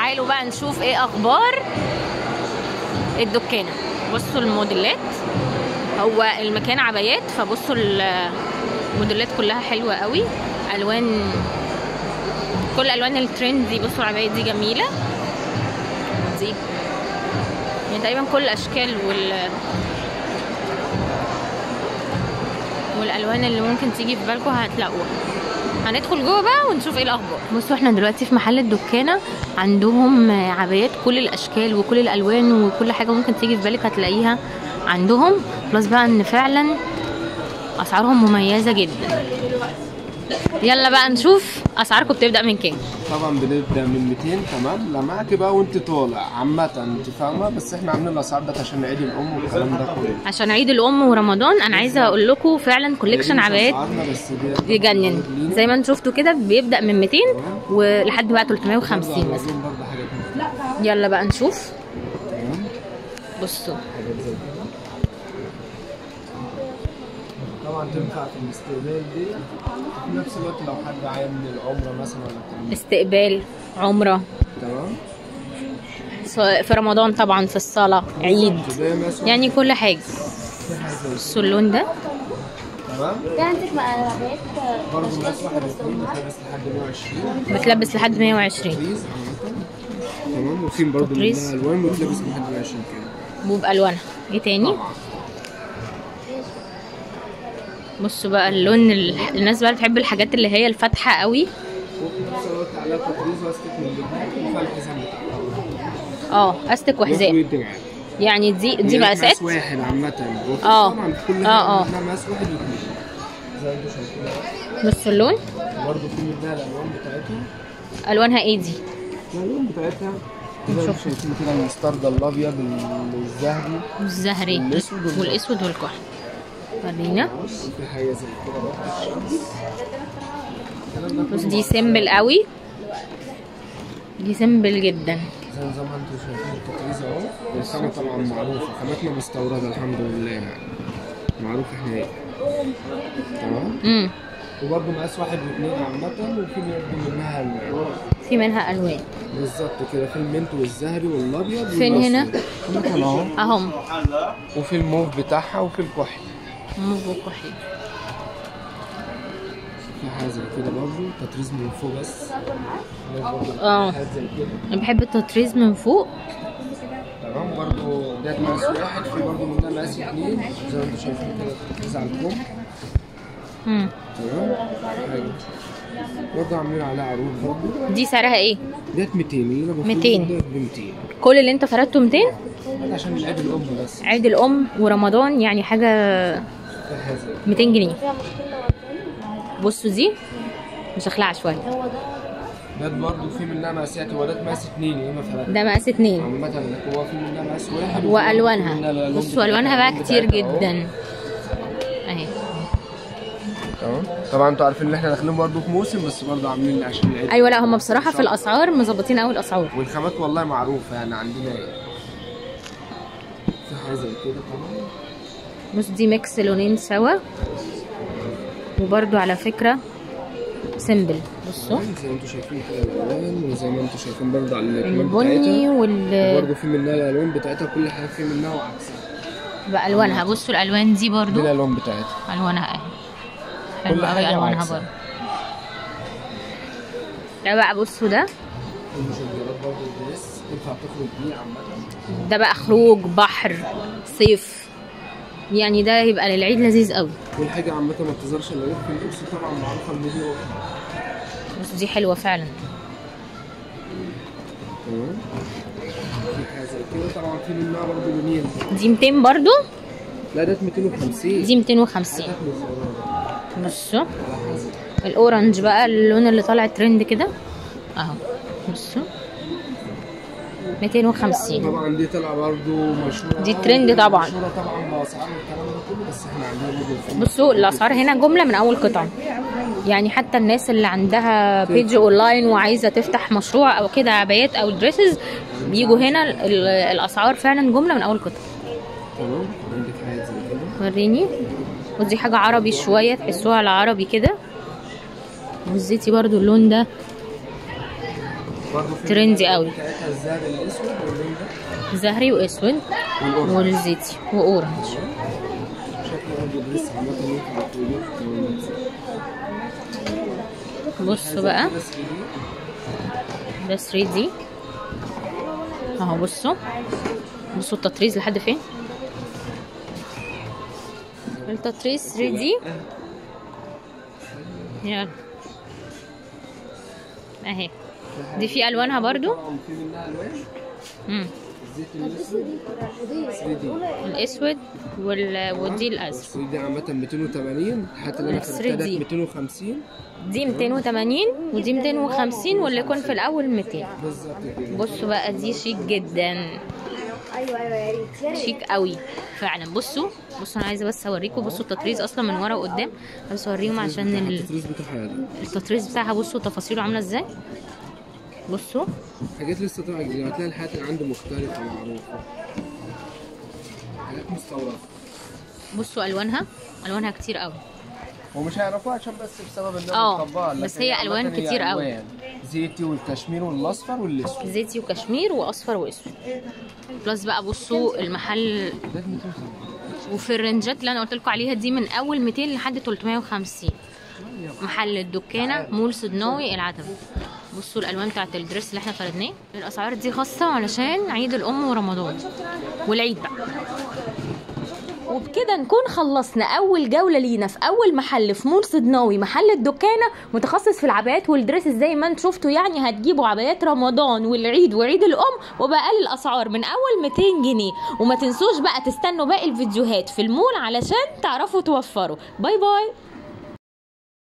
تعالوا بقى نشوف ايه اخبار الدكانه بصوا الموديلات هو المكان عبايات فبصوا الموديلات كلها حلوه قوي الوان كل الوان الترند دي بصوا العبايات دي جميله دي يعني تقريبا كل الاشكال وال والالوان اللي ممكن تيجي في بالكم هتلاقوها هندخل جوه بقى ونشوف ايه الاخبار بصوا احنا دلوقتي في محل الدكانه عندهم عبايات كل الاشكال وكل الالوان وكل حاجه ممكن تيجي في بالك هتلاقيها عندهم بلس بقى ان فعلا اسعارهم مميزه جدا يلا بقى نشوف اسعاركم بتبدا من كام طبعا بنبدا من 200 تمام لا معاك بقى وانت طالع عامه انت فاهمه بس احنا عاملين الاسعار ده عشان عيد الام والكلام ده كله عشان عيد الام ورمضان انا عايزه اقول لكم فعلا كوليكشن عبايات أسعارنا بس دي يجنن زي ما انتم شفتوا كده بيبدا من 200 ولحد بقى 350 مثلا عايزين برضه حاجات من يلا بقى نشوف تمام بصوا حاجات زي كده طبعا تنفع في الاستقبال دي في نفس الوقت لو حد عايز من العمره مثلا ولا الكلام ده. استقبال عمره تمام سواء في رمضان طبعا في الصلاه عيد زي مثلا يعني كل حاجه في حاجه زي بصوا اللون ده تمام في عندك مقلبات برضه ناس واحد اثنين بتلبس لحد 120 بتلبس لحد 120 تطريز عامة تمام وفي برضه تطريز. منها الوان بتلبس لحد 120 كده وبالوانها ايه تاني طبعا بصوا بقى اللون ال... الناس بقى بتحب الحاجات اللي هي الفاتحه قوي وفي نفس الوقت عليها تطريز واستك من الجنب وفيها الحزام بتاعها اه استك وحزام ويدي معاك يعني دي دي هي مقاسات مقاس واحد عامة وفي آه. طبعا في كل آه، آه. حاجة منها مقاس واحد واثنين زي ما انتم شايفين بصوا اللون برضه في منها الالوان بتاعتها الوانها ايه دي الالوان بتاعتها زي ما انتم شايفين كده المستردة الابيض الذهبي الزهري والأسود والكحل. والاسود والكحل ورينا وفي حاجة زي كده برضه الشمس الكلام ده بص دي سيمبل قوي دي سيمبل جدا زي زي ما انتم شايفين التطريز اهو والخامة طبعا معروفة خامتنا مستوردة الحمد لله يعني معروف احنا ايه تمام امم وبرضه مقاس واحد واثنين عامة وفي برضه منها ال- في منها الوان بالظبط كده في المنت والزهري والابيض فين هنا؟ والأسود. مثلا اهو اهم وفي الموف بتاعها وفي الكحل موف وكحل في حاجة زي كده برضه تطريز من فوق بس برضه اه حاجات زي كده انا بحب التطريز من فوق تمام برضه ده مقاس واحد في برضه منها مقاس اثنين زي ما انتم شايفين كده تطريز على الكم امم تمام حاجة برضه عاملين عليها عروض برضه دي سعرها ايه ديت 200 اللي انا بفرضه 200. ديت ب 200 كل اللي انت فردته 200 ده عشان العيد الام بس عيد الام ورمضان يعني حاجه ده حاجة زي 200 جنيه بصوا دي مشخلعه شويه ده برضه في منها مقاسات هو ده مقاس اثنين اللي انا فرقت ده مقاس اتنين عامة هو في منها مقاس واحد وفي منها والوانها الألوان بصوا الوانها بقى بتاعتها كتير أهو. جدا اهي تمام طبعا انتوا عارفين ان احنا داخلين برضه في موسم بس برضه عاملين عشان العيد ايوه لا هم بصراحه في الاسعار مظبطين قوي الاسعار والخامات والله معروفة يعني عندنا ايه في حاجة زي كده طبعا بص دي ميكس لونين سوا وبرده على فكره سيمبل بصوا زي ما انتوا شايفين كده الالوان وزي ما انتوا شايفين برضه على الكمان البني بتاعتها وال برضه في منها الالوان بتاعتها كل حاجة في منها وعكسها بالوانها بصوا الالوان دي دي برضو الالوان بتاعتها الوانها اهي كل حلوه قوي حاجة الوانها وعكسها. برضو ده بقى بصوا ده المشجرات برضه الدريس تنفع تخرج بيه عامة ده بقى خروج بحر صيف يعني ده يبقى للعيد لذيذ قوي والحاجة عامة ما بتظهرش الا غير في اللبس طبعا معروفة الميديا بص دي حلوه فعلا تمام في حاجة زي كده طبعا في منها برضه لونين دي 200 برضو لا ده 250 دي 250 ده مصورة. بصوا على حسب الاورنج بقى اللون اللي طالع ترند كده اهو بصوا 250 طبعا دي طالعة برضه مشهورة دي ترند طبعا. مشهورة طبعا بأسعار والكلام ده كله بس احنا عندنا برضه في بصوا الاسعار هنا جمله من اول قطعه يعني حتى الناس اللي عندها بيج اونلاين وعايزه تفتح مشروع او كده عبايات او دريسز بيجوا هنا ال- ال- الاسعار فعلا جمله من اول قطعه تمام عندك حاجات زي كده وريني ودي حاجه عربي شويه تحسوها على عربي كده والزيتي برضو اللون ده برضه في ترندي اللون قوي. بتاعتها الزهر الاسود واللون ده زهري واسود والاورنج والزيتي واورنج شكله برضه دريس عامة ينفع تقوليه بصوا بقى ده 3 دي اهو بصوا بصوا التطريز لحد فين التطريز 3 دي يلا اهي دي في ألوانها برضو؟ طبعا في منها الوان امم الزيت الاسود 3 دي الاسود وال... ودي الازرق السويد دي عامة 280 حتى اللي انا الثري خدتها دي. ده 250 دي 280 ودي 250 واللي يكون في الاول 200 بالظبط كده بصوا بقى دي شيك جدا ايوه ايوه يا ريت يا ريت شيك قوي فعلا بصوا بصوا انا عايزه بس اوريكم بصوا التطريز اصلا من ورا وقدام بس اوريهم عشان ال- التطريز بتاعها ده التطريز بتاعها بصوا تفاصيله عامله ازاي بصوا حاجات لسه طالعه جديده هتلاقي الحاجات اللي عنده مختلفه معروفه حاجات مستورده بصوا الوانها الوانها كتير قوي ومش هيعرفوها عشان بس بسبب ان آه، مطبقه بس هي ألوان كتير قوي. زيتي والكشمير والاصفر والاسود زيتي وكشمير واصفر واسود بلس بقى بصوا المحل ده 270 وفي الرنجات اللي انا قلت لكم عليها دي من اول 200 لحد 350 محل الدكانه مول صدناوي العتبه بصوا الالوان بتاعت الدريس اللي احنا فردناه الاسعار دي خاصه علشان عيد الام ورمضان والعيد بقى وبكده نكون خلصنا اول جوله لينا في اول محل في مول صدناوي محل الدكانه متخصص في العبايات والدريس زي ما انتم شفتوا يعني هتجيبوا عبايات رمضان والعيد وعيد الام وباقل الاسعار من اول 200 جنيه وما تنسوش بقى تستنوا باقي الفيديوهات في المول علشان تعرفوا توفروا باي باي